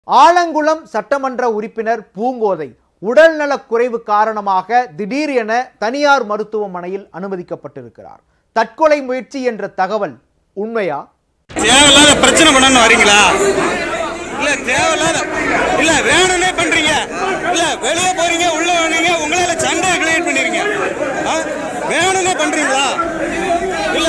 ஆலங்குளம் சட்டமன்ற உறுப்பினர் பூங்கோதை உடல்நலக் குறைவு காரணமாக திடீர் என தனியார் மருத்துவமனையில் அனுமதிக்கப்பட்டிருக்கிறார் தற்கொலை முயற்சி என்ற தகவல் உண்மையா தேவையில்லாத பிரச்சனை பண்ணணும் வரீங்களா இல்ல தேவையில்லாத இல்ல வேணும்னே பண்றீங்க இல்ல வெளியே போறீங்க உள்ள வந்தீங்க உங்களால சண்டை கிளியர் பண்ணிருங்க ஆ? வேணும்னே பண்றீங்களா இல்ல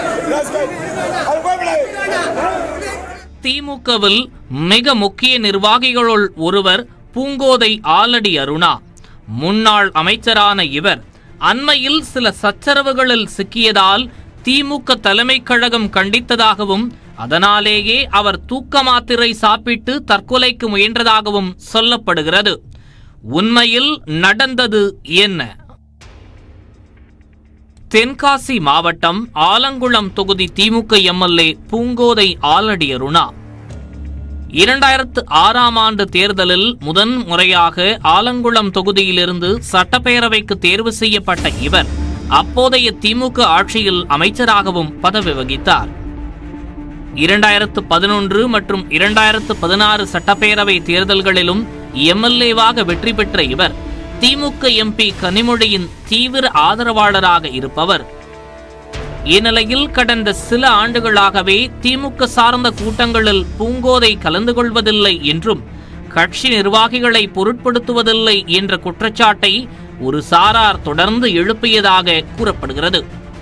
திமுகவில் மிக முக்கிய நிர்வாகிகளுள் ஒருவர் பூங்கோதை ஆலடி அருணா முன்னாள் அமைச்சரான இவர் அண்மையில் சில சச்சரவுகளில் சிக்கியதால் திமுக தலைமைக் கழகம் கண்டித்ததாகவும் அதனாலேயே அவர் தூக்க மாத்திரை சாப்பிட்டு தற்கொலைக்கு முயன்றதாகவும் சொல்லப்படுகிறது உண்மையில் நடந்தது என்ன தென்காசி மாவட்டம் ஆலங்குளம் தொகுதி திமுக எம்எல்ஏ பூங்கோதை ஆலடி அருணா இரண்டாயிரத்து ஆறாம் ஆண்டு தேர்தலில் முதன் முறையாக ஆலங்குளம் தொகுதியிலிருந்து சட்டப்பேரவைக்கு தேர்வு செய்யப்பட்ட இவர் அப்போதைய திமுக ஆட்சியில் அமைச்சராகவும் பதவி வகித்தார் இரண்டாயிரத்து பதினொன்று மற்றும் இரண்டாயிரத்து பதினாறு சட்டப்பேரவை தேர்தல்களிலும் எம்எல்ஏவாக வெற்றி பெற்ற இவர் திமுக எம்பி கனிமொழியின் தீவிர ஆதரவாளராக இருப்பவர் இந்நிலையில் கடந்த சில ஆண்டுகளாகவே திமுக சார்ந்த கூட்டங்களில் பூங்கோதை கலந்து கொள்வதில்லை என்றும் கட்சி நிர்வாகிகளை பொருட்படுத்துவதில்லை என்ற குற்றச்சாட்டை ஒரு சாரார் தொடர்ந்து எழுப்பியதாக கூறப்படுகிறது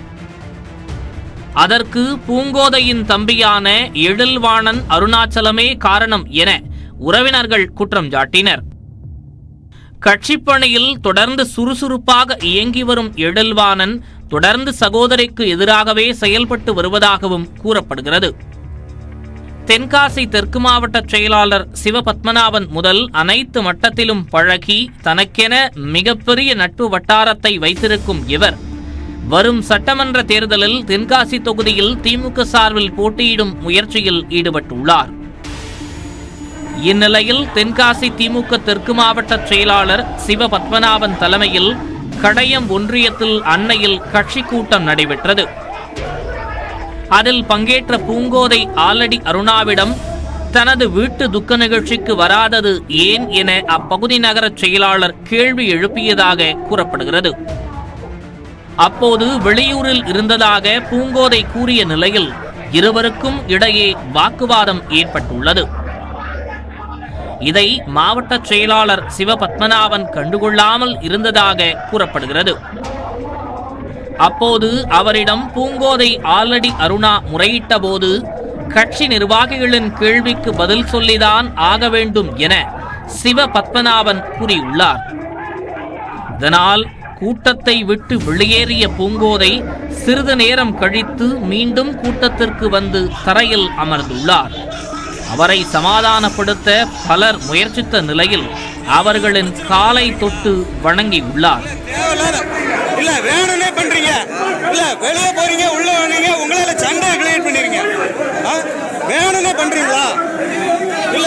அதற்கு பூங்கோதையின் தம்பியான எழில்வாணன் அருணாச்சலமே காரணம் என உறவினர்கள் குற்றம் சாட்டினர் கட்சிப் பணியில் தொடர்ந்து சுறுசுறுப்பாக இயங்கி வரும் எழில்வாணன் தொடர்ந்து சகோதரிக்கு எதிராகவே செயல்பட்டு வருவதாகவும் கூறப்படுகிறது தென்காசி தெற்கு மாவட்ட செயலாளர் சிவபத்மநாபன் முதல் அனைத்து மட்டத்திலும் பழகி தனக்கென மிகப்பெரிய நட்பு வட்டாரத்தை வைத்திருக்கும் இவர் வரும் சட்டமன்ற தேர்தலில் தென்காசி தொகுதியில் திமுக சார்பில் போட்டியிடும் முயற்சியில் ஈடுபட்டுள்ளார் இந்நிலையில் தென்காசி திமுக தெற்கு மாவட்ட செயலாளர் சிவ பத்மநாபன் தலைமையில் கடையம் ஒன்றியத்தில் அன்னையில் கட்சி கூட்டம் நடைபெற்றது அதில் பங்கேற்ற பூங்கோதை ஆலடி அருணாவிடம் தனது வீட்டு துக்க நிகழ்ச்சிக்கு வராதது ஏன் என அப்பகுதி நகர செயலாளர் கேள்வி எழுப்பியதாக கூறப்படுகிறது அப்போது வெளியூரில் இருந்ததாக பூங்கோதை கூறிய நிலையில் இருவருக்கும் இடையே வாக்குவாதம் ஏற்பட்டுள்ளது இதை மாவட்ட செயலாளர் சிவபத்மநாபன் கண்டுகொள்ளாமல் இருந்ததாக கூறப்படுகிறது அப்போது அவரிடம் பூங்கோதை ஆலடி அருணா முறையிட்ட போது கட்சி நிர்வாகிகளின் கேள்விக்கு பதில் சொல்லிதான் ஆக வேண்டும் என சிவ பத்மநாபன் கூறியுள்ளார் இதனால் கூட்டத்தை விட்டு வெளியேறிய பூங்கோதை சிறிது நேரம் கழித்து மீண்டும் கூட்டத்திற்கு வந்து தரையில் அமர்ந்துள்ளார் அவரை சமாதானப்படுத்த பலர் முயற்சித்த நிலையில் அவர்களின் காலை தொட்டு வணங்கியுள்ளார் தேவையில்லாத இல்ல வேணும்னே பண்றீங்க இல்ல வெளியே போறீங்க உள்ள வந்தீங்க உங்களால சண்டை கிளியர் பண்ணிருங்க ஆ? வேணும்னே பண்றீங்களா இல்ல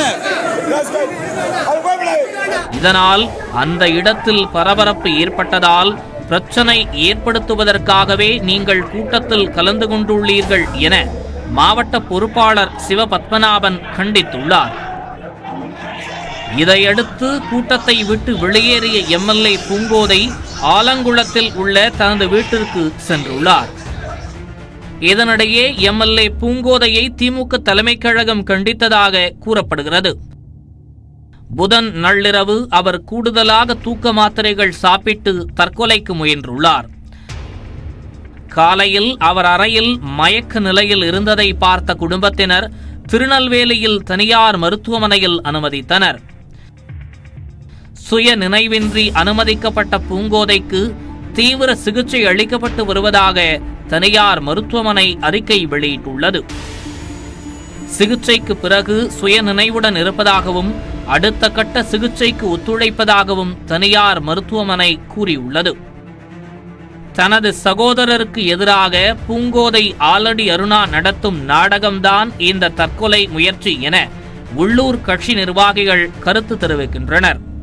இதனால் அந்த இடத்தில் பரபரப்பு ஏற்பட்டதால் பிரச்சனை ஏற்படுத்துவதற்காகவே நீங்கள் கூட்டத்தில் கலந்து கொண்டுள்ளீர்கள் என மாவட்ட பொறுப்பாளர் சிவபத்மநாபன் கண்டித்துள்ளார் இதையடுத்து கூட்டத்தை விட்டு வெளியேறிய எம்எல்ஏ பூங்கோதை ஆலங்குளத்தில் உள்ள தனது வீட்டிற்கு சென்றுள்ளார் இதனிடையே எம்எல்ஏ பூங்கோதையை திமுக தலைமைக் கழகம் கண்டித்ததாக கூறப்படுகிறது புதன் நள்ளிரவு அவர் கூடுதலாக தூக்க மாத்திரைகள் சாப்பிட்டு தற்கொலைக்கு முயன்றுள்ளார் காலையில் அவர் அறையில் மயக்க நிலையில் இருந்ததை பார்த்த குடும்பத்தினர் திருநெல்வேலியில் தனியார் மருத்துவமனையில் அனுமதித்தனர் சுய நினைவின்றி அனுமதிக்கப்பட்ட பூங்கோதைக்கு தீவிர சிகிச்சை அளிக்கப்பட்டு வருவதாக தனியார் மருத்துவமனை அறிக்கை வெளியிட்டுள்ளது சிகிச்சைக்கு பிறகு சுய நினைவுடன் இருப்பதாகவும் அடுத்த கட்ட சிகிச்சைக்கு ஒத்துழைப்பதாகவும் தனியார் மருத்துவமனை கூறியுள்ளது தனது சகோதரருக்கு எதிராக பூங்கோதை ஆலடி அருணா நடத்தும் நாடகம்தான் இந்த தற்கொலை முயற்சி என உள்ளூர் கட்சி நிர்வாகிகள் கருத்து தெரிவிக்கின்றனர்